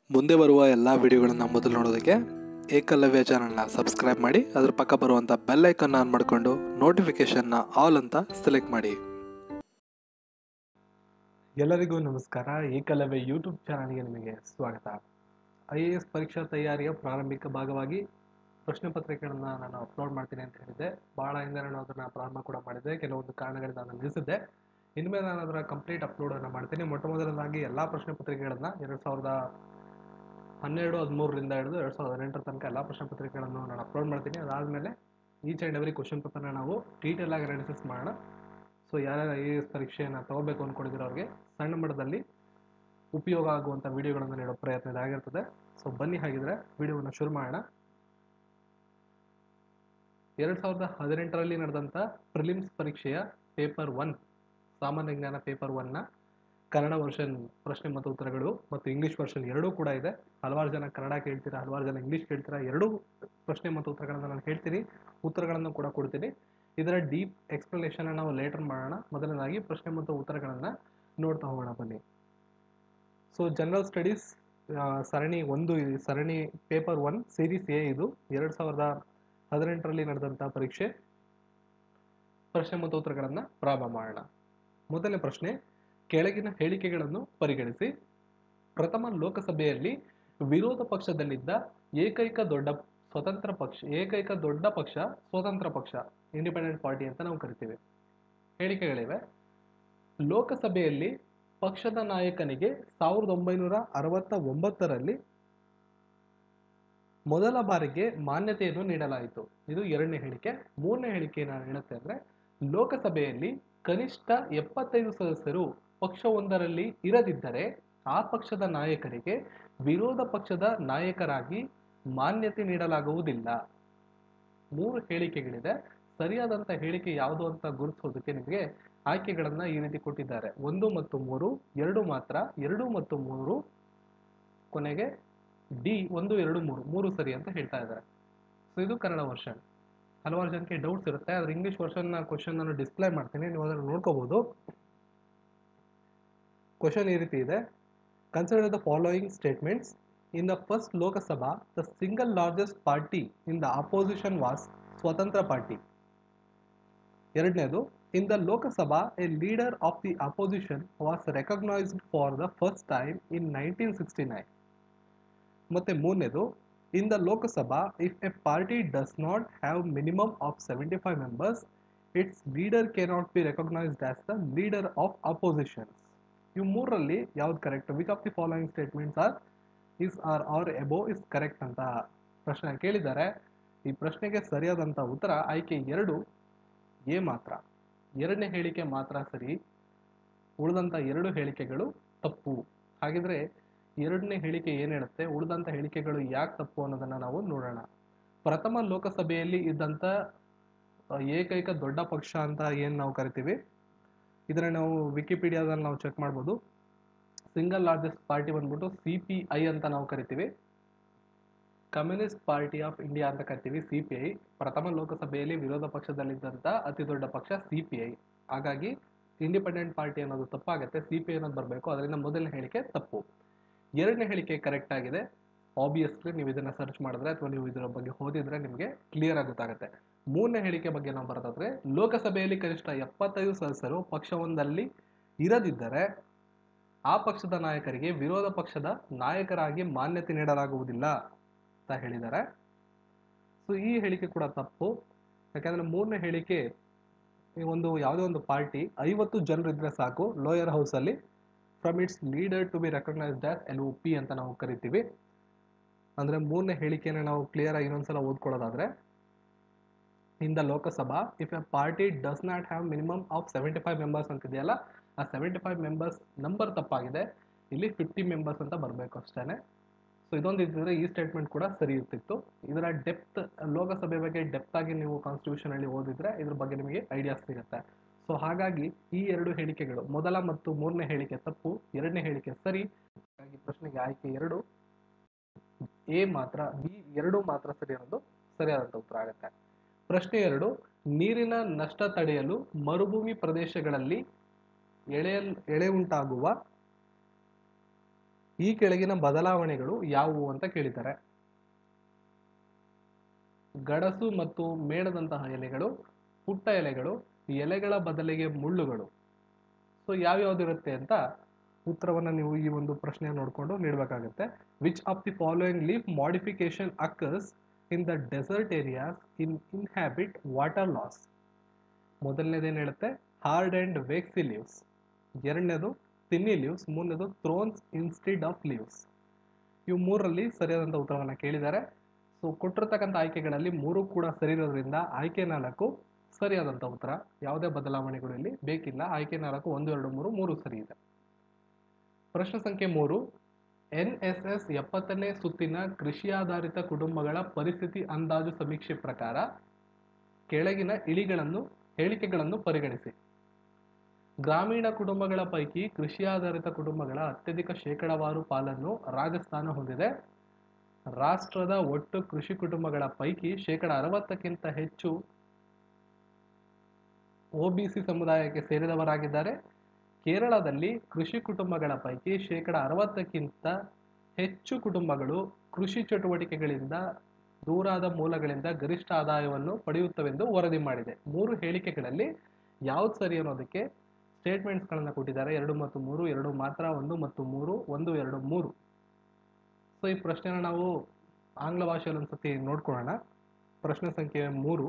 ಮುಂದೆ ಬರುವ ಎಲ್ಲ ವಿಡಿಯೋಗಳನ್ನು ಮೊದಲು ನೋಡೋದಕ್ಕೆ ಏಕಲವ್ಯ ಚಾನಲ್ನ ಸಬ್ಸ್ಕ್ರೈಬ್ ಮಾಡಿ ಅದ್ರ ಪಕ್ಕ ಬರುವಂಥ ಬೆಲ್ ಐಕನ್ನ ಆನ್ ಮಾಡಿಕೊಂಡು ನೋಟಿಫಿಕೇಷನ್ನ ಆಲ್ ಅಂತ ಸೆಲೆಕ್ಟ್ ಮಾಡಿ ಎಲ್ಲರಿಗೂ ನಮಸ್ಕಾರ ಏಕಲವ್ಯ ಯೂಟ್ಯೂಬ್ ಚಾನಲ್ಗೆ ನಿಮಗೆ ಸ್ವಾಗತ ಐ ಎ ಎಸ್ ಪರೀಕ್ಷಾ ತಯಾರಿಯ ಪ್ರಾರಂಭಿಕ ಭಾಗವಾಗಿ ಪ್ರಶ್ನೆ ಪತ್ರಿಕೆಗಳನ್ನು ನಾನು ಅಪ್ಲೋಡ್ ಮಾಡ್ತೀನಿ ಅಂತ ಹೇಳಿದ್ದೆ ಭಾಳ ಹಿಂದೆ ನಾನು ಅದನ್ನು ಪ್ರಾರಂಭ ಕೂಡ ಮಾಡಿದ್ದೆ ಕೆಲವೊಂದು ಕಾರಣಗಳಿಂದ ನಾನು ನಿಲ್ಲಿಸಿದ್ದೆ ಇನ್ಮೇಲೆ ನಾನು ಅದರ ಕಂಪ್ಲೀಟ್ ಅಪ್ಲೋಡನ್ನು ಮಾಡ್ತೀನಿ ಮೊಟ್ಟ ಮೊದಲನಾಗಿ ಎಲ್ಲ ಪ್ರಶ್ನೆ ಪತ್ರಿಕೆಗಳನ್ನು ಎರಡು ಸಾವಿರದ ಹನ್ನೆರಡು ಹದಿಮೂರರಿಂದ ಹಿಡಿದು ಎರಡು ಸಾವಿರದ ಹದಿನೆಂಟರ ತನಕ ಎಲ್ಲ ಪ್ರಶ್ನೆ ಪತ್ರಿಕೆಗಳನ್ನು ನಾನು ಅಪ್ಲೋಡ್ ಮಾಡ್ತೀನಿ ಅದಾದಮೇಲೆ ಈಚ್ ಆ್ಯಂಡ್ ಎವ್ರಿ ಕ್ವಶನ್ ಪೇಪರ್ನ ನಾವು ಡೀಟೇಲ್ ಆಗಿ ಅನಾಲಿಸಿಸ್ ಮಾಡೋಣ ಸೊ ಯಾರ್ಯಾರು ಐ ಎ ಎಸ್ ಪರೀಕ್ಷೆಯನ್ನು ತಗೋಬೇಕು ಅಂದ್ಕೊಂಡಿದ್ದೀರೋ ಅವ್ರಿಗೆ ಸಣ್ಣ ಮಟ್ಟದಲ್ಲಿ ಉಪಯೋಗ ಆಗುವಂಥ ವಿಡಿಯೋಗಳನ್ನು ನೀಡೋ ಪ್ರಯತ್ನ ಇದಾಗಿರ್ತದೆ ಸೊ ಬನ್ನಿ ಹಾಗಿದ್ರೆ ವಿಡಿಯೋವನ್ನು ಶುರು ಮಾಡೋಣ ಎರಡು ಸಾವಿರದ ಹದಿನೆಂಟರಲ್ಲಿ ನಡೆದಂಥ ಪ್ರಿಲಿಮ್ಸ್ ಪರೀಕ್ಷೆಯ ಪೇಪರ್ ಒನ್ ಸಾಮಾನ್ಯ ಜ್ಞಾನ ಪೇಪರ್ ಒನ್ನ ಕನ್ನಡ ವರ್ಷನ್ ಪ್ರಶ್ನೆ ಮತ್ತು ಉತ್ತರಗಳು ಮತ್ತು ಇಂಗ್ಲೀಷ್ ವರ್ಷನ್ ಎರಡೂ ಕೂಡ ಇದೆ ಹಲವಾರು ಜನ ಕನ್ನಡ ಕೇಳ್ತೀರಾ ಹಲವಾರು ಜನ ಇಂಗ್ಲೀಷ್ ಕೇಳ್ತೀರಾ ಎರಡೂ ಪ್ರಶ್ನೆ ಮತ್ತು ಉತ್ತರಗಳನ್ನು ನಾನು ಹೇಳ್ತೀನಿ ಉತ್ತರಗಳನ್ನು ಕೂಡ ಕೊಡ್ತೀನಿ ಇದರ ಡೀಪ್ ಎಕ್ಸ್ಪ್ಲನೇಷನ್ ನಾವು ಲೇಟರ್ ಮಾಡೋಣ ಮೊದಲನೇದಾಗಿ ಪ್ರಶ್ನೆ ಮತ್ತು ಉತ್ತರಗಳನ್ನು ನೋಡ್ತಾ ಹೋಗೋಣ ಬನ್ನಿ ಸೊ ಜನರಲ್ ಸ್ಟಡೀಸ್ ಸರಣಿ ಒಂದು ಇದೆ. ಸರಣಿ ಪೇಪರ್ ಒನ್ ಸೀರೀಸ್ ಎ ಇದು ಎರಡು ಸಾವಿರದ ಹದಿನೆಂಟರಲ್ಲಿ ನಡೆದಂಥ ಪರೀಕ್ಷೆ ಪ್ರಶ್ನೆ ಮತ್ತು ಉತ್ತರಗಳನ್ನು ಪ್ರಾರಂಭ ಮಾಡೋಣ ಮೊದಲನೇ ಪ್ರಶ್ನೆ ಕೆಳಗಿನ ಹೇಳಿಕೆಗಳನ್ನು ಪರಿಗಣಿಸಿ ಪ್ರಥಮ ಲೋಕಸಭೆಯಲ್ಲಿ ವಿರೋಧ ಪಕ್ಷದಲ್ಲಿದ್ದ ಏಕೈಕ ದೊಡ್ಡ ಸ್ವತಂತ್ರ ಪಕ್ಷ ಏಕೈಕ ದೊಡ್ಡ ಪಕ್ಷ ಸ್ವತಂತ್ರ ಪಕ್ಷ ಇಂಡಿಪೆಂಡೆಂಟ್ ಪಾರ್ಟಿ ಅಂತ ನಾವು ಕರಿತೀವಿ ಹೇಳಿಕೆಗಳಿವೆ ಲೋಕಸಭೆಯಲ್ಲಿ ಪಕ್ಷದ ನಾಯಕನಿಗೆ ಸಾವಿರದ ಒಂಬೈನೂರ ಅರವತ್ತ ಒಂಬತ್ತರಲ್ಲಿ ಮೊದಲ ಬಾರಿಗೆ ಮಾನ್ಯತೆಯನ್ನು ನೀಡಲಾಯಿತು ಇದು ಎರಡನೇ ಹೇಳಿಕೆ ಮೂರನೇ ಹೇಳಿಕೆ ನಾನು ಹೇಳುತ್ತೆ ಅಂದ್ರೆ ಲೋಕಸಭೆಯಲ್ಲಿ ಕನಿಷ್ಠ ಎಪ್ಪತ್ತೈದು ಸದಸ್ಯರು ಪಕ್ಷವೊಂದರಲ್ಲಿ ಇರದಿದ್ದರೆ ಆ ಪಕ್ಷದ ನಾಯಕರಿಗೆ ವಿರೋಧ ಪಕ್ಷದ ನಾಯಕರಾಗಿ ಮಾನ್ಯತೆ ನೀಡಲಾಗುವುದಿಲ್ಲ ಮೂರು ಹೇಳಿಕೆಗಳಿದೆ ಸರಿಯಾದಂತ ಹೇಳಿಕೆ ಯಾವುದು ಅಂತ ಗುರುತಿಸೋದಕ್ಕೆ ನಿಮಗೆ ಆಯ್ಕೆಗಳನ್ನ ಈ ರೀತಿ ಕೊಟ್ಟಿದ್ದಾರೆ ಒಂದು ಮತ್ತು ಮೂರು ಎರಡು ಮಾತ್ರ ಎರಡು ಮತ್ತು ಮೂರು ಕೊನೆಗೆ ಡಿ ಒಂದು ಎರಡು ಮೂರು ಮೂರು ಸರಿ ಅಂತ ಹೇಳ್ತಾ ಇದ್ದಾರೆ ಸೊ ಇದು ಕನ್ನಡ ವರ್ಷನ್ ಹಲವಾರು ಜನಕ್ಕೆ ಡೌಟ್ಸ್ ಇರುತ್ತೆ ಆದ್ರೆ ಇಂಗ್ಲಿಷ್ ವರ್ಷನ್ ಕ್ವಶನ್ ನಾನು ಡಿಸ್ಪ್ಲೇ ಮಾಡ್ತೀನಿ ನೀವು ಅದನ್ನು ನೋಡ್ಕೋಬಹುದು ಕ್ವಶನ್ ಈ ರೀತಿ ಇದೆ consider the following statements in the first Lok Sabha the single largest party in the opposition was Swatantra party ಎರಡನೇದು in the Lok Sabha a leader of the opposition was recognised for the first time in nineteen sixty nine ಮತ್ತೆ ಮೂರನೇದು in the Lok Sabha if a party does not have minimum of seventy five members it's leader can not be recognised as the leader of oppositions ಇವು ಮೂರರಲ್ಲಿ ಯಾವ್ದು correct which of the following statements are is are are above is correct ಅಂತ ಪ್ರಶ್ನೆ ಕೇಳಿದ್ದಾರೆ ಈ ಪ್ರಶ್ನೆಗೆ ಸರಿಯಾದಂಥ ಉತ್ತರ ಆಯ್ಕೆ ಎರಡು ಎ ಮಾತ್ರ ಎರಡನೇ ಹೇಳಿಕೆ ಮಾತ್ರ ಸರಿ ಉಳಿದಂಥ ಎರಡು ಹೇಳಿಕೆಗಳು ತಪ್ಪು ಹಾಗಿದ್ರೆ ಎರಡನೇ ಹೇಳಿಕೆ ಏನು ಹೇಳುತ್ತೆ ಉಳಿದಂಥ ಹೇಳಿಕೆಗಳು ಯಾಕೆ ತಪ್ಪು ಅನ್ನೋದನ್ನ ನಾವು ನೋಡೋಣ ಪ್ರಥಮ ಲೋಕಸಭೆಯಲ್ಲಿ ಇದ್ದಂಥ ಆ, ಏಕೈಕ ದೊಡ್ಡ ಪಕ್ಷ ಅಂತ ಏನು ನಾವು ಕರಿತೀವಿ ಇದನ್ನ ನಾವು ವಿಕಿಪೀಡಿಯಾದಲ್ಲಿ ನಾವು ಚೆಕ್ ಮಾಡ್ಬೋದು ಸಿಂಗಲ್ ಲಾರ್ಜೆಸ್ಟ್ ಪಾರ್ಟಿ ಬಂದ್ಬಿಟ್ಟು ಸಿ ಪಿ ಐ ಅಂತ ನಾವು ಕರಿತೀವಿ ಕಮ್ಯುನಿಸ್ಟ್ ಪಾರ್ಟಿ ಆಫ್ ಇಂಡಿಯಾ ಅಂತ ಕರಿತೀವಿ ಸಿ ಪಿ ಐ ಪ್ರಥಮ ಲೋಕಸಭೆಯಲ್ಲಿ ವಿರೋಧ ಪಕ್ಷದಲ್ಲಿದ್ದಂಥ ಅತಿ ದೊಡ್ಡ ಪಕ್ಷ ಸಿ ಪಿ ಐ ಹಾಗಾಗಿ ಇಂಡಿಪೆಂಡೆಂಟ್ ಪಾರ್ಟಿ ಅನ್ನೋದು ತಪ್ಪಾಗುತ್ತೆ ಸಿ ಪಿ ಐ ಅನ್ನೋದು ಬರಬೇಕು ಅದರಿಂದ ಮೊದಲನೇ ಹೇಳಿಕೆ ತಪ್ಪು ಎರಡನೇ ಹೇಳಿಕೆ ಕರೆಕ್ಟ್ ಆಗಿದೆ ಆಬ್ವಿಯಸ್ಲಿ ನೀವು ಇದನ್ನ ಸರ್ಚ್ ಮಾಡಿದ್ರೆ ಅಥವಾ ನೀವು ಇದರ ಬಗ್ಗೆ ಓದಿದ್ರೆ ನಿಮಗೆ ಕ್ಲಿಯರ್ ಆಗಿ ಗೊತ್ತಾಗುತ್ತೆ ಮೂರನೇ ಹೇಳಿಕೆ ಬಗ್ಗೆ ನಾವು ಬರೋದಾದ್ರೆ ಲೋಕಸಭೆಯಲ್ಲಿ ಕನಿಷ್ಠ ಎಪ್ಪತ್ತೈದು ಸದಸ್ಯರು ಪಕ್ಷವೊಂದಲ್ಲಿ ಇರದಿದ್ದರೆ ಆ ಪಕ್ಷದ ನಾಯಕರಿಗೆ ವಿರೋಧ ಪಕ್ಷದ ನಾಯಕರಾಗಿ ಮಾನ್ಯತೆ ನೀಡಲಾಗುವುದಿಲ್ಲ ಅಂತ ಹೇಳಿದ್ದಾರೆ ಸೊ ಈ ಹೇಳಿಕೆ ಕೂಡ ತಪ್ಪು ಯಾಕಂದ್ರೆ ಮೂರನೇ ಹೇಳಿಕೆ ಈ ಒಂದು ಯಾವುದೇ ಒಂದು ಪಾರ್ಟಿ ಐವತ್ತು ಜನರು ಇದ್ರೆ ಸಾಕು ಲೋಯರ್ ಹೌಸ್ ಅಲ್ಲಿ from its leader to be recognised as L O P ಅಂತ ನಾವು ಕರಿತೀವಿ ಅಂದ್ರೆ ಮೂರನೇ ಹೇಳಿಕೆನ ನಾವು ಕ್ಲಿಯರ್ ಆಗಿ ಇನ್ನೊಂದ್ಸಲ ಓದ್ಕೊಳ್ಳೋದಾದ್ರೆ in the Lok Sabha if a party does not have minimum of seventy five members ಅಂತಿದೆಯಲ್ಲ ಆ ಸೆವೆಂಟಿ ಫೈವ್ ಮೆಂಬರ್ಸ್ ನಂಬರ್ ತಪ್ಪಾಗಿದೆ ಇಲ್ಲಿ ಫಿಫ್ಟಿ ಮೆಂಬರ್ಸ್ ಅಂತ ಬರಬೇಕು ಅಷ್ಟೇ ಸೊ ಇದೊಂದು ಇದ್ದಿದ್ರೆ ಈ ಸ್ಟೇಟ್ಮೆಂಟ್ ಕೂಡ ಸರಿ ಇರ್ತಿತ್ತು ಇದರ ಡೆಪ್ತ್ ಲೋಕಸಭೆ ಬಗ್ಗೆ ಡೆಪ್ತ್ ಆಗಿ ನೀವು ಕಾನ್ಸ್ಟಿಟ್ಯೂಷನ್ ಅಲ್ಲಿ ಓದಿದ್ರೆ ಇದ್ರ ಬಗ್ಗೆ ನಿಮಗೆ ಐಡಿಯಾಸ್ ಸಿಗುತ್ತೆ ಸೊ ಹಾಗಾಗಿ ಈ ಎರಡು ಹೇಳಿಕೆಗಳು ಮೊದಲ ಮತ್ತು ಮೂರನೇ ಹೇಳಿಕೆ ತಪ್ಪು ಎರಡನೇ ಹೇಳಿಕೆ ಸರಿ ಹಾಗಾಗಿ ಪ್ರಶ್ನೆಗೆ ಆಯ್ಕೆ ಎರಡು ಎ ಮಾತ್ರ ಬಿ ಎರಡು ಮಾತ್ರ ಸರಿ ಅನ್ನೋದು ಸರಿಯಾದಂತ ಉತ್ತರ ಆಗುತ್ತೆ ಪ್ರಶ್ನೆ ಎರಡು ನೀರಿನ ನಷ್ಟ ತಡೆಯಲು ಮರುಭೂಮಿ ಪ್ರದೇಶಗಳಲ್ಲಿ ಎಳೆಯಲ್ ಎಳೆ ಉಂಟಾಗುವ ಈ ಕೆಳಗಿನ ಬದಲಾವಣೆಗಳು ಯಾವುವು ಅಂತ ಕೇಳಿದ್ದಾರೆ ಗಡಸು ಮತ್ತು ಮೇಣದಂತಹ ಎಲೆಗಳು ಪುಟ್ಟ ಎಲೆಗಳು ಎಲೆಗಳ ಬದಲಿಗೆ ಮುಳ್ಳುಗಳು ಸೊ ಯಾವ್ಯಾವ್ದಿರುತ್ತೆ ಅಂತ ಉತ್ತರವನ್ನು ನೀವು ಈ ಒಂದು ಪ್ರಶ್ನೆ ನೋಡಿಕೊಂಡು ನೀಡಬೇಕಾಗುತ್ತೆ which of the following leaf modification occurs in the desert areas in inhabit water loss ಮೊದಲನೇದೇನು ಹೇಳುತ್ತೆ ಹಾರ್ಡ್ ಆ್ಯಂಡ್ ವೇಕ್ಸಿ ಲೀವ್ಸ್ ಎರಡನೇದು ತಿನ್ನಿ ಲೀವ್ಸ್ ಮೂರನೇದು ಥ್ರೋನ್ಸ್ ಇನ್ಸ್ಟಿಡ್ ಆಫ್ ಲೀವ್ಸ್ ಇವು ಮೂರರಲ್ಲಿ ಸರಿಯಾದಂಥ ಉತ್ತರವನ್ನು ಕೇಳಿದ್ದಾರೆ ಸೊ ಕೊಟ್ಟಿರ್ತಕ್ಕಂಥ ಆಯ್ಕೆಗಳಲ್ಲಿ ಮೂರು ಕೂಡ ಸರಿ ಇರೋದ್ರಿಂದ ಆಯ್ಕೆ ನಾಲ್ಕು ಸರಿಯಾದಂಥ ಉತ್ತರ ಯಾವುದೇ ಬದಲಾವಣೆಗಳು ಇಲ್ಲಿ ಬೇಕಿಲ್ಲ ಆಯ್ಕೆ ನಾಲ್ಕು ಒಂದು ಎರಡು ಮೂರು ಮೂರು ಸರಿ ಇದೆ ಪ್ರಶ್ನೆ ಸಂಖ್ಯೆ ಮೂರು ಎನ್ ಎಸ್ ಎಸ್ ಎಪ್ಪತ್ತನೇ ಸುತ್ತಿನ ಕೃಷಿ ಆಧಾರಿತ ಕುಟುಂಬಗಳ ಪರಿಸ್ಥಿತಿ ಅಂದಾಜು ಸಮೀಕ್ಷೆ ಪ್ರಕಾರ ಕೆಳಗಿನ ಇಳಿಗಳನ್ನು ಹೇಳಿಕೆಗಳನ್ನು ಪರಿಗಣಿಸಿ ಗ್ರಾಮೀಣ ಕುಟುಂಬಗಳ ಪೈಕಿ ಕೃಷಿ ಆಧಾರಿತ ಕುಟುಂಬಗಳ ಅತ್ಯಧಿಕ ಶೇಕಡಾವಾರು ಪಾಲನ್ನು ರಾಜಸ್ಥಾನ ಹೊಂದಿದೆ ರಾಷ್ಟ್ರದ ಒಟ್ಟು ಕೃಷಿ ಕುಟುಂಬಗಳ ಪೈಕಿ ಶೇಕಡ ಅರವತ್ತಕ್ಕಿಂತ ಹೆಚ್ಚು ಒಬಿಸಿ ಸಮುದಾಯಕ್ಕೆ ಸೇರಿದವರಾಗಿದ್ದಾರೆ ಕೇರಳದಲ್ಲಿ ಕೃಷಿ ಕುಟುಂಬಗಳ ಪೈಕಿ ಶೇಕಡ ಅರವತ್ತಕ್ಕಿಂತ ಹೆಚ್ಚು ಕುಟುಂಬಗಳು ಕೃಷಿ ಚಟುವಟಿಕೆಗಳಿಂದ ದೂರಾದ ಮೂಲಗಳಿಂದ ಗರಿಷ್ಠ ಆದಾಯವನ್ನು ಪಡೆಯುತ್ತವೆಂದು ವರದಿ ಮಾಡಿದೆ ಮೂರು ಹೇಳಿಕೆಗಳಲ್ಲಿ ಯಾವ್ದು ಸರಿ ಅನ್ನೋದಕ್ಕೆ ಸ್ಟೇಟ್ಮೆಂಟ್ಸ್ಗಳನ್ನು ಕೊಟ್ಟಿದ್ದಾರೆ ಎರಡು ಮತ್ತು ಮೂರು ಎರಡು ಮಾತ್ರ ಒಂದು ಮತ್ತು ಮೂರು ಒಂದು ಎರಡು ಮೂರು ಸೊ ಈ ಪ್ರಶ್ನೆನ ನಾವು ಆಂಗ್ಲ ಭಾಷೆಯಲ್ಲಿ ಒಂದ್ಸತಿ ನೋಡ್ಕೊಳ್ಳೋಣ ಪ್ರಶ್ನೆ ಸಂಖ್ಯೆ ಮೂರು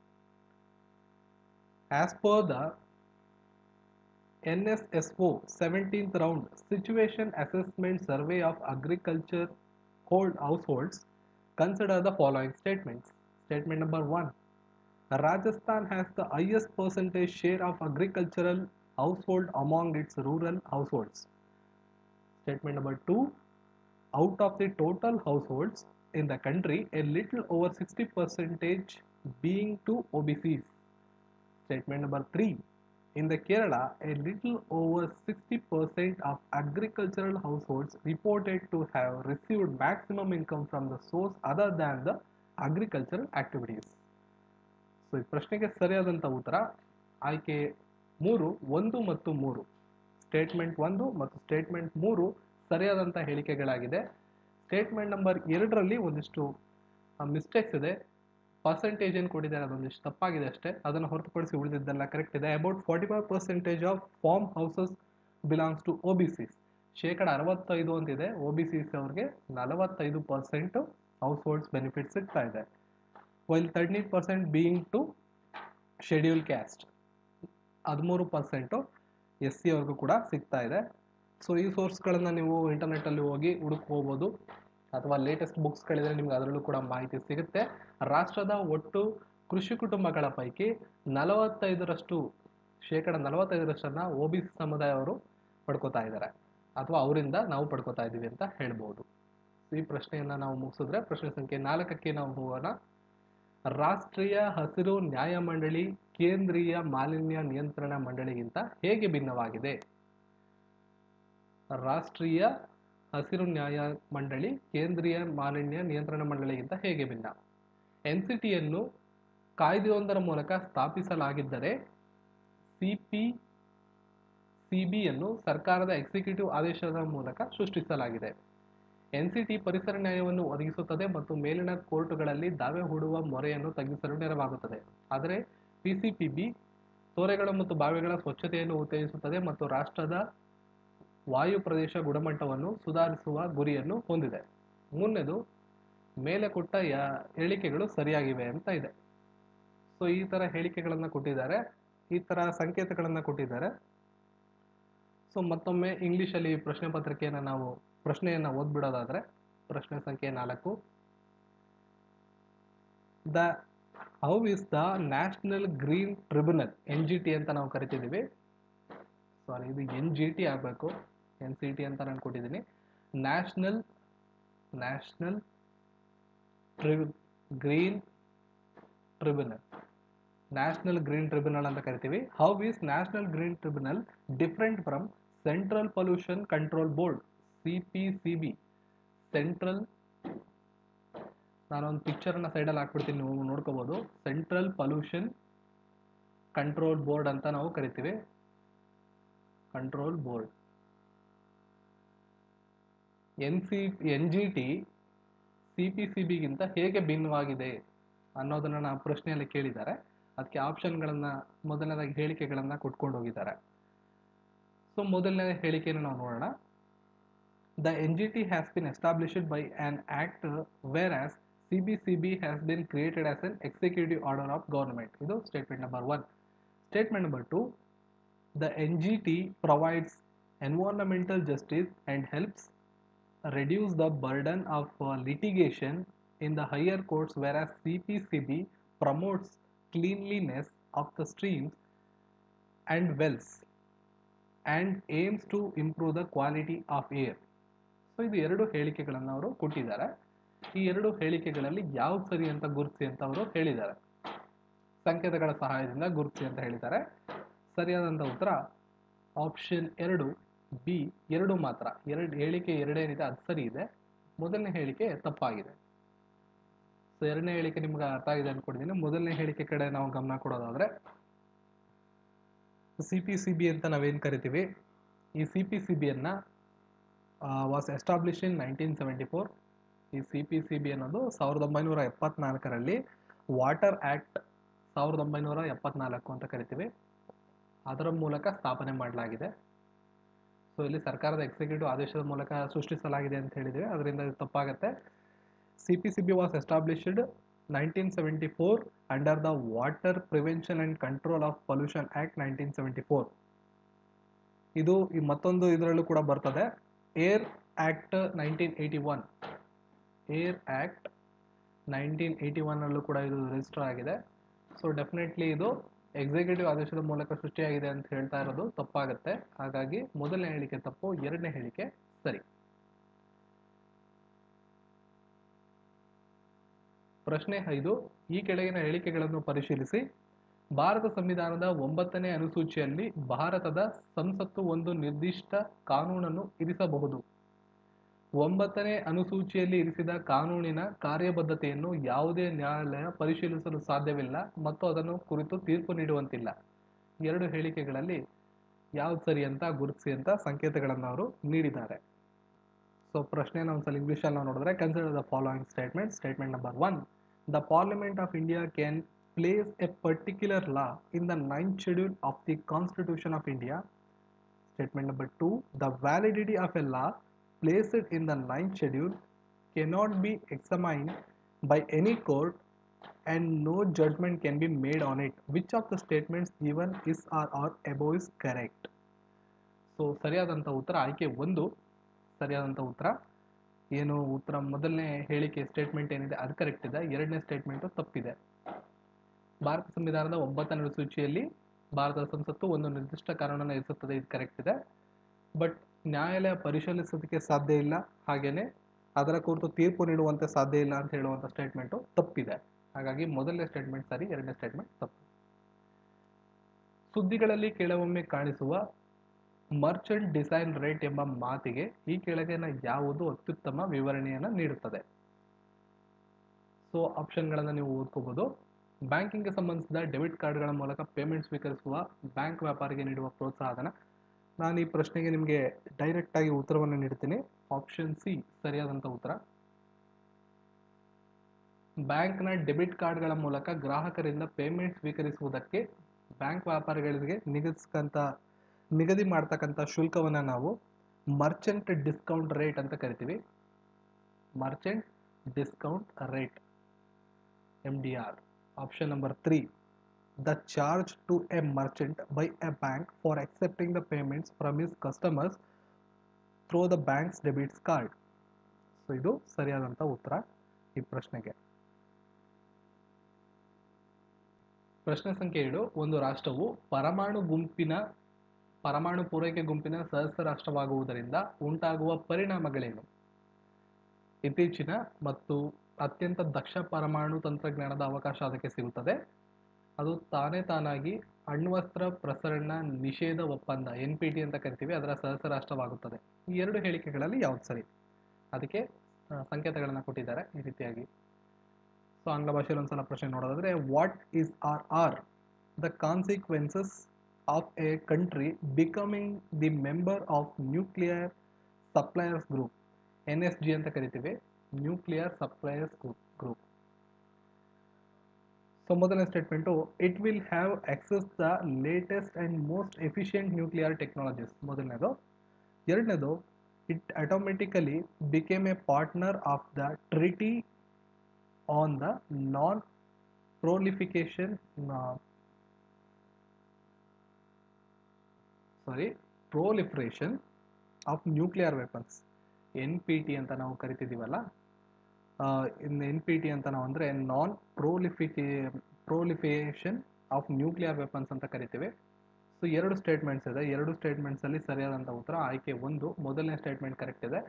as per the NSSO 17th round situation assessment survey of agriculture hold households consider the following statements statement number 1 Rajasthan has the highest percentage share of agricultural household among its rural households statement number 2 out of the total households in the country a little over 60 percentage being to OBCs statement number 3 in the Kerala, a little over 60% of agricultural households reported to have received maximum income from the source other than the agricultural activities. So ಈ ಪ್ರಶ್ನೆಗೆ ಸರಿಯಾದಂಥ ಉತ್ತರ ಆಯ್ಕೆ ಮೂರು ಒಂದು ಮತ್ತು ಮೂರು statement ಒಂದು ಮತ್ತು ಸ್ಟೇಟ್ಮೆಂಟ್ ಮೂರು ಸರಿಯಾದಂಥ ಹೇಳಿಕೆಗಳಾಗಿದೆ ಸ್ಟೇಟ್ಮೆಂಟ್ ನಂಬರ್ ಎರಡರಲ್ಲಿ ಒಂದಿಷ್ಟು ಮಿಸ್ಟೇಕ್ಸ್ ಇದೆ ಪರ್ಸೆಂಟೇಜ್ ಏನು ಕೊಟ್ಟಿದ್ದಾರೆ ಅದೊಂದಿಷ್ಟು ತಪ್ಪಾಗಿದೆ ಅಷ್ಟೇ ಅದನ್ನು ಹೊರತುಪಡಿಸಿ ಉಳಿದಿದ್ದೆಲ್ಲ ಕರೆಕ್ಟ್ ಇದೆ about forty five percentage of farm houses belongs to O B Cs ಶೇಕಡ ಅರವತ್ತೈದು ಅಂತಿದೆ ಒ ಬಿ ಸಿಸ್ ಅವ್ರಿಗೆ ನಲವತ್ತೈದು ಪರ್ಸೆಂಟ್ ಹೌಸ್ ಹೋಲ್ಡ್ಸ್ ಬೆನಿಫಿಟ್ ಸಿಗ್ತಾ ಇದೆ while thirteen percent being to schedule caste ಹದಿಮೂರು ಪರ್ಸೆಂಟು ಎಸ್ ಸಿ ಅವ್ರಿಗೂ ಕೂಡ ಸಿಗ್ತಾ ಇದೆ ಸೊ ಈ ಸೋರ್ಸ್ಗಳನ್ನು ನೀವು ಇಂಟರ್ನೆಟ್ಟಲ್ಲಿ ಹೋಗಿ ಹುಡುಕೋಬೋದು ಅಥವಾ ಲೇಟೆಸ್ಟ್ ಬುಕ್ಸ್ಗಳಿದ್ರೆ ನಿಮ್ಗೆ ಅದರಲ್ಲೂ ಕೂಡ ಮಾಹಿತಿ ಸಿಗುತ್ತೆ ರಾಷ್ಟ್ರದ ಒಟ್ಟು ಕೃಷಿ ಕುಟುಂಬಗಳ ಪೈಕಿ ನಲವತ್ತೈದರಷ್ಟು ಶೇಕಡ ನಲವತ್ತೈದರಷ್ಟನ್ನು ಒ ಬಿ ಸಿ ಸಮುದಾಯವರು ಪಡ್ಕೋತಾ ಇದ್ದಾರೆ ಅಥವಾ ಅವರಿಂದ ನಾವು ಪಡ್ಕೋತಾ ಇದ್ದೀವಿ ಅಂತ ಹೇಳ್ಬೋದು ಈ ಪ್ರಶ್ನೆಯನ್ನು ನಾವು ಮುಗಿಸಿದ್ರೆ ಪ್ರಶ್ನೆ ಸಂಖ್ಯೆ ನಾಲ್ಕಕ್ಕೆ ನಾವು ಹೋಗೋಣ ರಾಷ್ಟ್ರೀಯ ಹಸಿರು ನ್ಯಾಯಮಂಡಳಿ ಕೇಂದ್ರೀಯ ಮಾಲಿನ್ಯ ನಿಯಂತ್ರಣ ಮಂಡಳಿಗಿಂತ ಹೇಗೆ ಭಿನ್ನವಾಗಿದೆ ರಾಷ್ಟ್ರೀಯ ಹಸಿರು ನ್ಯಾಯ ಮಂಡಳಿ ಕೇಂದ್ರೀಯ ಮಾಲಿನ್ಯ ನಿಯಂತ್ರಣ ಮಂಡಳಿಗಿಂತ ಹೇಗೆ ಭಿನ್ನ ಎನ್ ಸಿ ಟಿಯನ್ನು ಕಾಯ್ದೆಯೊಂದರ ಮೂಲಕ ಸ್ಥಾಪಿಸಲಾಗಿದ್ದರೆ ಸಿಪಿ ಸಿಬಿಯನ್ನು ಸರ್ಕಾರದ ಎಕ್ಸಿಕ್ಯೂಟಿವ್ ಆದೇಶದ ಮೂಲಕ ಸೃಷ್ಟಿಸಲಾಗಿದೆ ಎನ್ ಸಿ ಟಿ ಪರಿಸರ ನ್ಯಾಯವನ್ನು ಒದಗಿಸುತ್ತದೆ ಮತ್ತು ಮೇಲಿನ ಕೋರ್ಟುಗಳಲ್ಲಿ ದಾವೆ ಹೂಡುವ ಮೊರೆಯನ್ನು ತಗ್ಗಿಸಲು ನೆರವಾಗುತ್ತದೆ ಆದರೆ ಪಿಸಿಪಿಬಿ ತೊರೆಗಳು ಮತ್ತು ಬಾವಿಗಳ ಸ್ವಚ್ಛತೆಯನ್ನು ಉತ್ತೇಜಿಸುತ್ತದೆ ಮತ್ತು ರಾಷ್ಟ್ರದ ವಾಯು ಪ್ರದೇಶ ಗುಣಮಟ್ಟವನ್ನು ಸುಧಾರಿಸುವ ಗುರಿಯನ್ನು ಹೊಂದಿದೆ ಮುಂದೆದು ಮೇಲೆ ಕೊಟ್ಟ ಯಾ ಹೇಳಿಕೆಗಳು ಸರಿಯಾಗಿವೆ ಅಂತ ಇದೆ ಸೊ ಈ ಥರ ಹೇಳಿಕೆಗಳನ್ನು ಕೊಟ್ಟಿದ್ದಾರೆ ಈ ಥರ ಸಂಕೇತಗಳನ್ನು ಕೊಟ್ಟಿದ್ದಾರೆ ಸೊ ಮತ್ತೊಮ್ಮೆ ಇಂಗ್ಲೀಷಲ್ಲಿ ಪ್ರಶ್ನೆ ಪತ್ರಿಕೆಯನ್ನು ನಾವು ಪ್ರಶ್ನೆಯನ್ನು ಓದ್ಬಿಡೋದಾದರೆ ಪ್ರಶ್ನೆ ಸಂಖ್ಯೆ ನಾಲ್ಕು the how is the national green tribunal N G T ಅಂತ ನಾವು ಕರಿತಿದ್ದೀವಿ ಸಾರಿ ಇದು ಎನ್ ಜಿ ಟಿ ಆಗಬೇಕು ಎನ್ ಸಿ ಟಿ ಅಂತ ನಾನು ಕೊಟ್ಟಿದ್ದೀನಿ national national tri green tribunal national green tribunal ಅಂತ ಕರಿತೀವಿ how is national green tribunal different from central pollution control board C P C B central ನಾನೊಂದು ಪಿಕ್ಚರನ್ನು ಸೈಡಲ್ಲಿ ಹಾಕ್ಬಿಡ್ತೀನಿ ನೀವು ನೋಡ್ಕೋಬೋದು ಸೆಂಟ್ರಲ್ ಪೊಲ್ಯೂಷನ್ ಕಂಟ್ರೋಲ್ ಬೋರ್ಡ್ ಅಂತ ನಾವು ಕರಿತೀವಿ control board N C N G T C P C ಬಿಗಿಂತ ಹೇಗೆ ಭಿನ್ನವಾಗಿದೆ ಅನ್ನೋದನ್ನ ನಾವು ಪ್ರಶ್ನೆಯಲ್ಲಿ ಕೇಳಿದ್ದಾರೆ ಅದಕ್ಕೆ ಆಪ್ಷನ್ಗಳನ್ನು ಮೊದಲನೇದಾಗಿ ಹೇಳಿಕೆಗಳನ್ನು ಕೊಟ್ಕೊಂಡು ಹೋಗಿದ್ದಾರೆ ಸೊ ಮೊದಲನೇ ಹೇಳಿಕೆಯನ್ನು ನಾವು ನೋಡೋಣ the N G T has been established by an act where as C B C B has been created as an executive order of government ಇದು statement number one statement number two the N G T provides environmental justice and helps reduce the burden of uh, litigation in the higher courts whereas CPCB promotes cleanliness of the streams and wells and aims to improve the quality of air. So ಇದು ಎರಡು ಹೇಳಿಕೆಗಳನ್ನು ಅವರು ಕೊಟ್ಟಿದ್ದಾರೆ ಈ ಎರಡು ಹೇಳಿಕೆಗಳಲ್ಲಿ ಯಾವ್ದು ಸರಿ ಅಂತ ಗುರುತಿಸಿ ಅಂತ ಅವರು ಹೇಳಿದ್ದಾರೆ ಸಂಕೇತಗಳ ಸಹಾಯದಿಂದ ಗುರುತಿಸಿ ಅಂತ ಹೇಳಿದ್ದಾರೆ ಸರಿಯಾದಂಥ ಉತ್ತರ ಆಪ್ಷನ್ ಎರಡು ಬಿ ಎರಡು ಮಾತ್ರ ಎರಡು ಹೇಳಿಕೆ ಎರಡೇನಿದೆ ಅದು ಸರಿ ಇದೆ ಮೊದಲನೇ ಹೇಳಿಕೆ ತಪ್ಪಾಗಿದೆ ಸೊ ಎರಡನೇ ಹೇಳಿಕೆ ನಿಮ್ಗೆ ಅರ್ಥ ಆಗಿದೆ ಅನ್ಕೊಂಡಿದ್ದೀನಿ ಮೊದಲನೇ ಹೇಳಿಕೆ ಕಡೆ ನಾವು ಗಮನ ಕೊಡೋದಾದ್ರೆ ಸಿ ಪಿ ಸಿ ಬಿ ಅಂತ ನಾವೇನು ಕರಿತೀವಿ ಈ ಸಿ ಪಿ ಸಿ ಬಿಯನ್ನು was establish in nineteen seventy four ಈ ಸಿ ಪಿ ಸಿ ಬಿ ಅನ್ನೋದು ಸಾವಿರದ ಒಂಬೈನೂರ ಎಪ್ಪತ್ನಾಲ್ಕರಲ್ಲಿ ವಾಟರ್ ಆ್ಯಕ್ಟ್ ಸಾವಿರದ ಒಂಬೈನೂರ ಎಪ್ಪತ್ನಾಲ್ಕು ಅಂತ ಕರಿತೀವಿ ಅದರ ಮೂಲಕ ಸ್ಥಾಪನೆ ಮಾಡಲಾಗಿದೆ ಸೊ ಇಲ್ಲಿ ಸರ್ಕಾರದ ಎಕ್ಸಿಕ್ಯೂಟಿವ್ ಆದೇಶದ ಮೂಲಕ ಸೃಷ್ಟಿಸಲಾಗಿದೆ ಅಂತ ಹೇಳಿದ್ವಿ ಅದರಿಂದ ಇದು ತಪ್ಪಾಗುತ್ತೆ C P C B was established nineteen seventy four under the water prevention and control of pollution act nineteen seventy four ಇದು ಈ ಮತ್ತೊಂದು ಇದರಲ್ಲೂ ಕೂಡ ಬರ್ತದೆ air act nineteen eighty one air act nineteen eighty ಒನ್ನಲ್ಲೂ ಕೂಡ ಇದು ರಿಜಿಸ್ಟರ್ ಆಗಿದೆ ಸೊ ಡೆಫಿನೆಟ್ಲಿ ಇದು ಎಕ್ಸಿಕ್ಯೂಟಿವ್ ಆದೇಶದ ಮೂಲಕ ಸೃಷ್ಟಿಯಾಗಿದೆ ಅಂತ ಹೇಳ್ತಾ ಇರೋದು ತಪ್ಪಾಗುತ್ತೆ ಹಾಗಾಗಿ ಮೊದಲನೇ ಹೇಳಿಕೆ ತಪ್ಪು ಎರಡನೇ ಹೇಳಿಕೆ ಸರಿ ಪ್ರಶ್ನೆ ಐದು ಈ ಕೆಳಗಿನ ಹೇಳಿಕೆಗಳನ್ನು ಪರಿಶೀಲಿಸಿ ಭಾರತ ಸಂವಿಧಾನದ ಒಂಬತ್ತನೇ ಅನುಸೂಚಿಯಲ್ಲಿ ಭಾರತದ ಸಂಸತ್ತು ಒಂದು ನಿರ್ದಿಷ್ಟ ಕಾನೂನನ್ನು ಇರಿಸಬಹುದು ಒಂಬತ್ತನೇ ಅನುಸೂಚಿಯಲ್ಲಿ ಇರಿಸಿದ ಕಾನೂನಿನ ಕಾರ್ಯಬದ್ಧತೆಯನ್ನು ಯಾವುದೇ ನ್ಯಾಯಾಲಯ ಪರಿಶೀಲಿಸಲು ಸಾಧ್ಯವಿಲ್ಲ ಮತ್ತು ಅದನ್ನು ಕುರಿತು ತೀರ್ಪು ನೀಡುವಂತಿಲ್ಲ ಎರಡು ಹೇಳಿಕೆಗಳಲ್ಲಿ ಯಾವ್ದು ಸರಿ ಅಂತ ಗುರುತಿಸಿ ಅಂತ ಸಂಕೇತಗಳನ್ನು ಅವರು ನೀಡಿದ್ದಾರೆ ಸೊ ಪ್ರಶ್ನೆನ ಒಂದ್ಸಲ ಇಂಗ್ಲೀಷಲ್ಲಿ ನಾವು ನೋಡಿದ್ರೆ consider the following statement statement number one the parliament of India can place a particular law in the ninth schedule of the constitution of India statement number two the validity of a law placed in the ninth schedule cannot be examined by any court and no judgment can be made on it. Which of the statements given is or or above is correct? So ಸರಿಯಾದಂಥ ಉತ್ತರ ಆಯ್ಕೆ ಒಂದು ಸರಿಯಾದಂಥ ಉತ್ತರ ಏನು ಉತ್ತರ ಮೊದಲನೇ ಹೇಳಿಕೆ ಸ್ಟೇಟ್ಮೆಂಟ್ ಏನಿದೆ ಅದು ಕರೆಕ್ಟ್ ಇದೆ ಎರಡನೇ ಸ್ಟೇಟ್ಮೆಂಟು ತಪ್ಪಿದೆ ಭಾರತ ಸಂವಿಧಾನದ ಒಂಬತ್ತನೇ ಅನುಸೂಚಿಯಲ್ಲಿ ಭಾರತದ ಸಂಸತ್ತು ಒಂದು ನಿರ್ದಿಷ್ಟ ಕಾನೂನನ್ನು ಇರಿಸುತ್ತದೆ ಇದು ಕರೆಕ್ಟ್ ಇದೆ ಬಟ್ ನ್ಯಾಯಾಲಯ ಪರಿಶೀಲಿಸೋದಕ್ಕೆ ಸಾಧ್ಯ ಇಲ್ಲ ಹಾಗೇನೆ ಅದರ ಕುರಿತು ತೀರ್ಪು ನೀಡುವಂತೆ ಸಾಧ್ಯ ಇಲ್ಲ ಅಂತ ಹೇಳುವಂಥ ಸ್ಟೇಟ್ಮೆಂಟು ತಪ್ಪಿದೆ ಹಾಗಾಗಿ ಮೊದಲನೇ ಸ್ಟೇಟ್ಮೆಂಟ್ ಸರಿ ಎರಡನೇ ಸ್ಟೇಟ್ಮೆಂಟ್ ತಪ್ಪು ಸುದ್ದಿಗಳಲ್ಲಿ ಕೆಲವೊಮ್ಮೆ ಕಾಣಿಸುವ ಮರ್ಚೆಂಟ್ ಡಿಸೈನ್ ರೇಟ್ ಎಂಬ ಮಾತಿಗೆ ಈ ಕೆಳಗಿನ ಯಾವುದು ಅತ್ಯುತ್ತಮ ವಿವರಣೆಯನ್ನು ನೀಡುತ್ತದೆ ಸೊ ಆಪ್ಷನ್ಗಳನ್ನು ನೀವು ಓದ್ಕೋಬಹುದು ಬ್ಯಾಂಕಿಂಗ್ಗೆ ಸಂಬಂಧಿಸಿದ ಡೆಬಿಟ್ ಕಾರ್ಡ್ಗಳ ಮೂಲಕ ಪೇಮೆಂಟ್ ಸ್ವೀಕರಿಸುವ ಬ್ಯಾಂಕ್ ವ್ಯಾಪಾರಿಗೆ ನೀಡುವ ಪ್ರೋತ್ಸಾಹನ ನಾನು ಈ ಪ್ರಶ್ನೆಗೆ ನಿಮಗೆ ಡೈರೆಕ್ಟ್ ಆಗಿ ಉತ್ತರವನ್ನು ನೀಡ್ತೀನಿ ಆಪ್ಷನ್ ಸಿ ಸರಿಯಾದಂಥ ಉತ್ತರ ಬ್ಯಾಂಕ್ನ ಡೆಬಿಟ್ ಕಾರ್ಡ್ಗಳ ಮೂಲಕ ಗ್ರಾಹಕರಿಂದ ಪೇಮೆಂಟ್ ಸ್ವೀಕರಿಸುವುದಕ್ಕೆ ಬ್ಯಾಂಕ್ ವ್ಯಾಪಾರಿಗಳಿಗೆ ನಿಗದಿಸ್ಕಂತ ನಿಗದಿ ಮಾಡ್ತಕ್ಕಂಥ ಶುಲ್ಕವನ್ನು ನಾವು ಮರ್ಚೆಂಟ್ ಡಿಸ್ಕೌಂಟ್ ರೇಟ್ ಅಂತ ಕರಿತೀವಿ merchant discount rate M D R option number three the charge to a merchant by a bank for accepting the payments from his customers through the bank's debit card. So ಇದು ಸರಿಯಾದಂಥ ಉತ್ತರ ಈ ಪ್ರಶ್ನೆಗೆ ಪ್ರಶ್ನೆ ಸಂಖ್ಯೆ ಏಳು ಒಂದು ರಾಷ್ಟ್ರವು ಪರಮಾಣು ಗುಂಪಿನ ಪರಮಾಣು ಪೂರೈಕೆ ಗುಂಪಿನ ಸದಸ್ಯ ರಾಷ್ಟ್ರವಾಗುವುದರಿಂದ ಉಂಟಾಗುವ ಪರಿಣಾಮಗಳೇನು ಇತ್ತೀಚಿನ ಮತ್ತು ಅತ್ಯಂತ ದಕ್ಷ ಪರಮಾಣು ತಂತ್ರಜ್ಞಾನದ ಅವಕಾಶ ಅದಕ್ಕೆ ಸಿಗುತ್ತದೆ ಅದು ತಾನೇ ತಾನಾಗಿ ಅಣ್ವಸ್ತ್ರ ಪ್ರಸರಣ ನಿಷೇಧ ಒಪ್ಪಂದ ಎನ್ ಪಿ ಟಿ ಅಂತ ಕರಿತೀವಿ ಅದರ ಸದಸ್ಯ ರಾಷ್ಟ್ರವಾಗುತ್ತದೆ ಈ ಎರಡು ಹೇಳಿಕೆಗಳಲ್ಲಿ ಯಾವ್ದು ಸರಿ ಅದಕ್ಕೆ ಸಂಕೇತಗಳನ್ನು ಕೊಟ್ಟಿದ್ದಾರೆ ಈ ರೀತಿಯಾಗಿ ಸೊ ಆಂಗ್ಲ ಭಾಷೆಯಲ್ಲಿ ಒಂದ್ಸಲ ಪ್ರಶ್ನೆ ನೋಡೋದಾದ್ರೆ what is are are the consequences of a country becoming the member of nuclear suppliers group N S G ಅಂತ ಕರಿತೀವಿ ನ್ಯೂಕ್ಲಿಯರ್ ಸಪ್ಲೈಯರ್ಸ್ ಗ್ರೂಪ್ ಸೊ ಮೊದಲನೇ statement it will have access the latest and most efficient nuclear technologies ಮೊದಲನೇದು ಎರಡನೇದು it automatically became a partner of the treaty on the non proliferation uh, sorry proliferation of nuclear weapons N P T ಅಂತ ನಾವು ಕರಿತಿದ್ದೀವಲ್ಲ ಇನ್ನು N P T ಅಂತ ನಾವು ಅಂದರೆ non ಪ್ರೋಲಿಫಿಕೇ proliferation of nuclear weapons ಅಂತ ಕರಿತೀವಿ ಸೊ ಎರಡು ಸ್ಟೇಟ್ಮೆಂಟ್ಸ್ ಇದೆ ಎರಡು ಸ್ಟೇಟ್ಮೆಂಟ್ಸಲ್ಲಿ ಸರಿಯಾದಂಥ ಉತ್ತರ ಆಯ್ಕೆ ಒಂದು ಮೊದಲನೇ ಸ್ಟೇಟ್ಮೆಂಟ್ ಕರೆಕ್ಟ್ ಇದೆ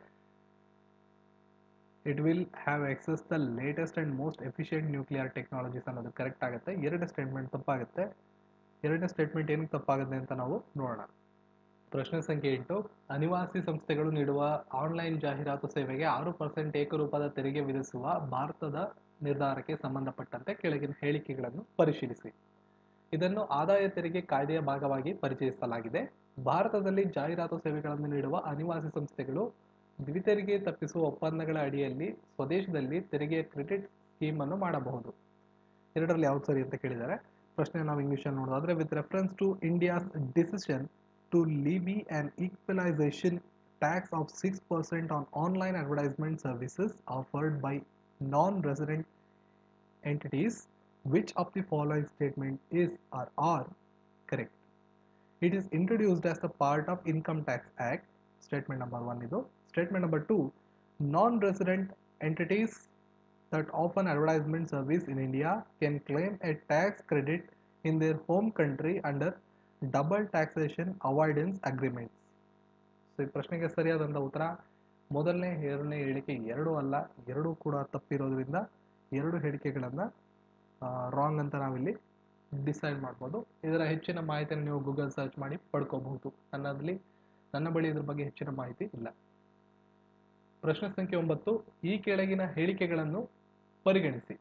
it will have access the latest and most efficient nuclear technologies ಅನ್ನೋದು ಕರೆಕ್ಟ್ ಆಗುತ್ತೆ ಎರಡು ಸ್ಟೇಟ್ಮೆಂಟ್ ತಪ್ಪಾಗುತ್ತೆ ಎರಡನೇ ಸ್ಟೇಟ್ಮೆಂಟ್ ಏನಕ್ಕೆ ತಪ್ಪಾಗುತ್ತೆ ಅಂತ ನಾವು ನೋಡೋಣ ಪ್ರಶ್ನೆ ಸಂಖ್ಯೆ ಎಂಟು ಅನಿವಾಸಿ ಸಂಸ್ಥೆಗಳು ನೀಡುವ ಆನ್ಲೈನ್ ಜಾಹೀರಾತು ಸೇವೆಗೆ ಆರು ಪರ್ಸೆಂಟ್ ಏಕರೂಪದ ತೆರಿಗೆ ವಿಧಿಸುವ ಭಾರತದ ನಿರ್ಧಾರಕ್ಕೆ ಸಂಬಂಧಪಟ್ಟಂತೆ ಕೆಳಗಿನ ಹೇಳಿಕೆಗಳನ್ನು ಪರಿಶೀಲಿಸಿ ಇದನ್ನು ಆದಾಯ ತೆರಿಗೆ ಕಾಯ್ದೆಯ ಭಾಗವಾಗಿ ಪರಿಚಯಿಸಲಾಗಿದೆ ಭಾರತದಲ್ಲಿ ಜಾಹೀರಾತು ಸೇವೆಗಳನ್ನು ನೀಡುವ ಅನಿವಾಸಿ ಸಂಸ್ಥೆಗಳು ದ್ವಿತೆರಿಗೆ ತಪ್ಪಿಸುವ ಒಪ್ಪಂದಗಳ ಅಡಿಯಲ್ಲಿ ಸ್ವದೇಶದಲ್ಲಿ ತೆರಿಗೆಯ ಕ್ರೆಡಿಟ್ ಸ್ಕೀಮ್ ಅನ್ನು ಮಾಡಬಹುದು ಎರಡರಲ್ಲಿ ಯಾವ್ದು ಸರಿ ಅಂತ ಕೇಳಿದ್ದಾರೆ ಪ್ರಶ್ನೆ ನಾವು ಇಂಗ್ಲಿಷಲ್ಲಿ ನೋಡೋದಾದ್ರೆ with reference to India's decision to levy and equalisation tax of six percent on online advertisement services offered by non resident entities which of the following statement is or are correct it is introduced as a part of income tax act statement number 1 idu statement number 2 non-resident entities that offer advertisement service in india can claim a tax credit in their home country under double taxation avoidance agreements so ಈ ಪ್ರಶ್ನೆಗೆ ಸರಿಯಾದಂಥ ಉತ್ತರ ಮೊದಲನೇ ಎರಡನೇ ಹೇಳಿಕೆ ಎರಡೂ ಅಲ್ಲ ಎರಡೂ ಕೂಡ ತಪ್ಪಿರೋದ್ರಿಂದ ಎರಡು ಹೇಳಿಕೆಗಳನ್ನು ರಾಂಗ್ ಅಂತ ನಾವಿಲ್ಲಿ ಡಿಸೈಡ್ ಮಾಡ್ಬೋದು ಇದರ ಹೆಚ್ಚಿನ ಮಾಹಿತಿಯನ್ನು ನೀವು ಗೂಗಲ್ ಸರ್ಚ್ ಮಾಡಿ ಪಡ್ಕೋಬಹುದು ನನ್ನಲ್ಲಿ ನನ್ನ ಬಳಿ ಇದ್ರ ಬಗ್ಗೆ ಹೆಚ್ಚಿನ ಮಾಹಿತಿ ಇಲ್ಲ ಪ್ರಶ್ನೆ ಸಂಖ್ಯೆ ಒಂಬತ್ತು ಈ ಕೆಳಗಿನ ಹೇಳಿಕೆಗಳನ್ನು ಪರಿಗಣಿಸಿ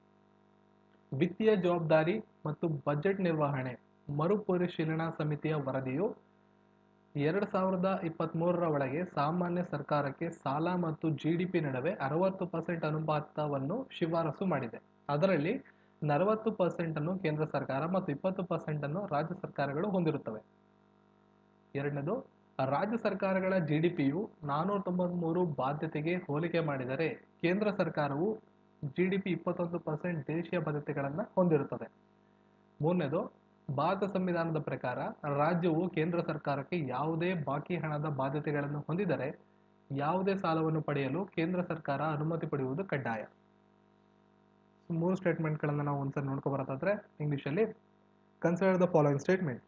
ವಿತ್ತೀಯ ಜವಾಬ್ದಾರಿ ಮತ್ತು ಬಜೆಟ್ ನಿರ್ವಹಣೆ ಮರುಪರಿಶೀಲನಾ ಸಮಿತಿಯ ವರದಿಯು ಎರಡು ಸಾವಿರದ ಇಪ್ಪತ್ತ್ಮೂರರ ಒಳಗೆ ಸಾಮಾನ್ಯ ಸರ್ಕಾರಕ್ಕೆ ಸಾಲ ಮತ್ತು ಜಿ ಡಿ ಪಿ ನಡುವೆ ಅರವತ್ತು ಪರ್ಸೆಂಟ್ ಅನುಪಾತವನ್ನು ಶಿಫಾರಸು ಮಾಡಿದೆ ಅದರಲ್ಲಿ ನಲವತ್ತು ಪರ್ಸೆಂಟ್ ಅನ್ನು ಕೇಂದ್ರ ಸರ್ಕಾರ ಮತ್ತು ಇಪ್ಪತ್ತು ಪರ್ಸೆಂಟ್ ಅನ್ನು ರಾಜ್ಯ ಸರ್ಕಾರಗಳು ಹೊಂದಿರುತ್ತವೆ ಎರಡನೇದು ರಾಜ್ಯ ಸರ್ಕಾರಗಳ ಜಿ ಡಿ ಪಿಯು ನಾನ್ನೂರ ತೊಂಬತ್ಮೂರು ಬಾಧ್ಯತೆಗೆ ಹೋಲಿಕೆ ಮಾಡಿದರೆ ಕೇಂದ್ರ ಸರ್ಕಾರವು ಜಿ ಡಿ ಪಿ ಇಪ್ಪತ್ತೊಂದು ಪರ್ಸೆಂಟ್ ದೇಶೀಯ ಬದ್ಧತೆಗಳನ್ನು ಹೊಂದಿರುತ್ತದೆ ಮೂರನೇದು ಭಾರತ ಸಂವಿಧಾನದ ಪ್ರಕಾರ ರಾಜ್ಯವು ಕೇಂದ್ರ ಸರ್ಕಾರಕ್ಕೆ ಯಾವುದೇ ಬಾಕಿ ಹಣದ ಬಾಧ್ಯತೆಗಳನ್ನು ಹೊಂದಿದರೆ ಯಾವುದೇ ಸಾಲವನ್ನು ಪಡೆಯಲು ಕೇಂದ್ರ ಸರ್ಕಾರ ಅನುಮತಿ ಪಡೆಯುವುದು ಕಡ್ಡಾಯ ಮೂರು ಸ್ಟೇಟ್ಮೆಂಟ್ಗಳನ್ನು ನಾವು ಒಂದ್ಸರಿ ನೋಡ್ಕೊ ಬರೋದಾದ್ರೆ ಇಂಗ್ಲಿಷಲ್ಲಿ consider the following statement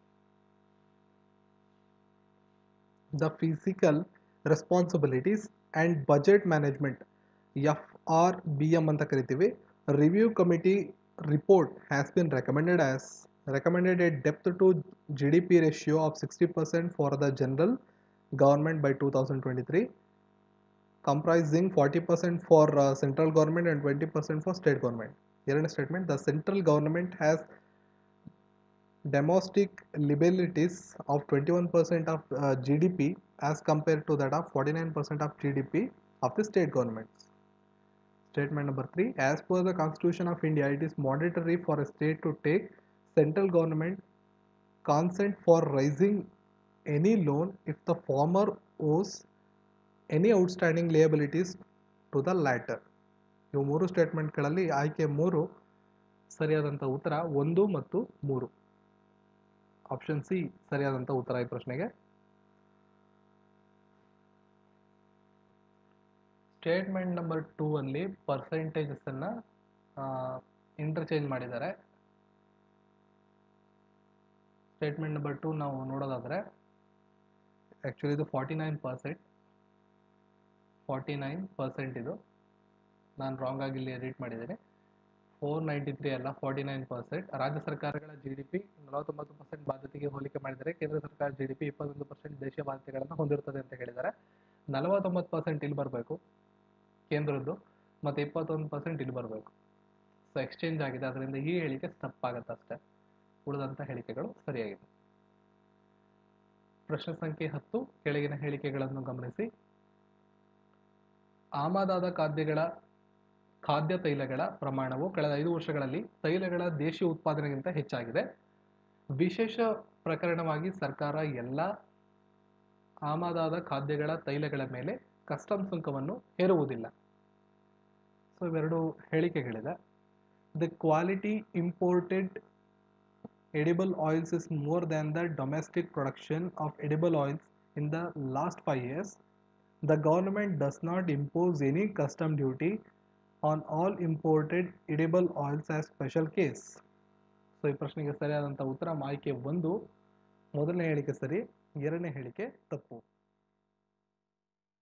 the physical responsibilities and budget management F R B M ಅಂತ ಕರಿತೀವಿ review committee report has been recommended as recommended a depth to GDP ratio of 60% for the general government by 2023, comprising 40% for uh, central government and 20% for state government. Here statement the central government has domestic liabilities of 21% of uh, GDP as compared to that of 49% of GDP of the state governments. Statement number 3 As per the Constitution of India, it is mandatory for a state to take central government consent for raising any loan if the former owes any outstanding liabilities to the latter. ಇವು ಮೂರು ಸ್ಟೇಟ್ಮೆಂಟ್ಗಳಲ್ಲಿ ಆಯ್ಕೆ ಮೂರು ಸರಿಯಾದಂಥ ಉತ್ತರ ಒಂದು ಮತ್ತು ಮೂರು option C ಸರಿಯಾದಂಥ ಉತ್ತರ ಈ ಪ್ರಶ್ನೆಗೆ ಸ್ಟೇಟ್ಮೆಂಟ್ ನಂಬರ್ ಟೂ ಅಲ್ಲಿ ಪರ್ಸೆಂಟೇಜಸ್ ಅನ್ನ ಇಂಟರ್ಚೇಂಜ್ ಮಾಡಿದ್ದಾರೆ ಸ್ಟೇಟ್ಮೆಂಟ್ ನಂಬರ್ ಟು ನಾವು ನೋಡೋದಾದರೆ ಆ್ಯಕ್ಚುಲಿ ಇದು forty nine percent forty nine percent ಇದು ನಾನು ರಾಂಗ್ ಆಗಿ ಇಲ್ಲಿ ಎಡಿಟ್ ಮಾಡಿದ್ದೀನಿ ಫೋರ್ ನೈಂಟಿ ತ್ರೀ ಅಲ್ಲ ಫಾರ್ಟಿ ನೈನ್ ಪರ್ಸೆಂಟ್ ರಾಜ್ಯ ಸರ್ಕಾರಗಳ ಜಿ ಡಿ ಪಿ ನಲವತ್ತೊಂಬತ್ತು ಪರ್ಸೆಂಟ್ ಬಾಧ್ಯತೆಗೆ ಹೋಲಿಕೆ ಮಾಡಿದರೆ ಕೇಂದ್ರ ಸರ್ಕಾರ ಜಿ ಡಿ ಪಿ ಇಪ್ಪತ್ತೊಂದು ಪರ್ಸೆಂಟ್ ದೇಶೀಯ ಬಾಧ್ಯತೆಗಳನ್ನು ಹೊಂದಿರುತ್ತದೆ ಅಂತ ಹೇಳಿದ್ದಾರೆ ನಲವತ್ತೊಂಬತ್ತು ಪರ್ಸೆಂಟ್ ಇಲ್ಲಿ ಬರಬೇಕು ಕೇಂದ್ರದ್ದು ಮತ್ತು ಇಪ್ಪತ್ತೊಂದು ಪರ್ಸೆಂಟ್ ಇಲ್ಲಿ ಬರಬೇಕು ಸೊ ಎಕ್ಸ್ಚೇಂಜ್ ಆಗಿದೆ ಅದರಿಂದ ಈ ಹೇಳಿಕೆ ಸ್ಟಪ್ ಆಗುತ್ತೆ ಅಷ್ಟೇ ಉಳಿದಂಥ ಹೇಳಿಕೆಗಳು ಸರಿಯಾಗಿದೆ ಪ್ರಶ್ನೆ ಸಂಖ್ಯೆ ಹತ್ತು ಕೆಳಗಿನ ಹೇಳಿಕೆಗಳನ್ನು ಗಮನಿಸಿ ಆಮದಾದ ಖಾದ್ಯಗಳ ಖಾದ್ಯ ತೈಲಗಳ ಪ್ರಮಾಣವು ಕಳೆದ ಐದು ವರ್ಷಗಳಲ್ಲಿ ತೈಲಗಳ ದೇಶೀಯ ಉತ್ಪಾದನೆಗಿಂತ ಹೆಚ್ಚಾಗಿದೆ ವಿಶೇಷ ಪ್ರಕರಣವಾಗಿ ಸರ್ಕಾರ ಎಲ್ಲ ಆಮದಾದ ಖಾದ್ಯಗಳ ತೈಲಗಳ ಮೇಲೆ ಕಸ್ಟಮ್ ಸುಂಕವನ್ನು ಹೇರುವುದಿಲ್ಲ ಸೊ ಇವೆರಡು ಹೇಳಿಕೆಗಳಿದೆ the quality imported edible oils is more than the domestic production of edible oils in the last five years. The government does not impose any custom duty on all imported edible oils as special case. So ಈ ಪ್ರಶ್ನೆಗೆ ಸರಿಯಾದಂಥ ಉತ್ತರ ಆಯ್ಕೆ ಒಂದು ಮೊದಲನೇ ಹೇಳಿಕೆ ಸರಿ ಎರಡನೇ ಹೇಳಿಕೆ ತಪ್ಪು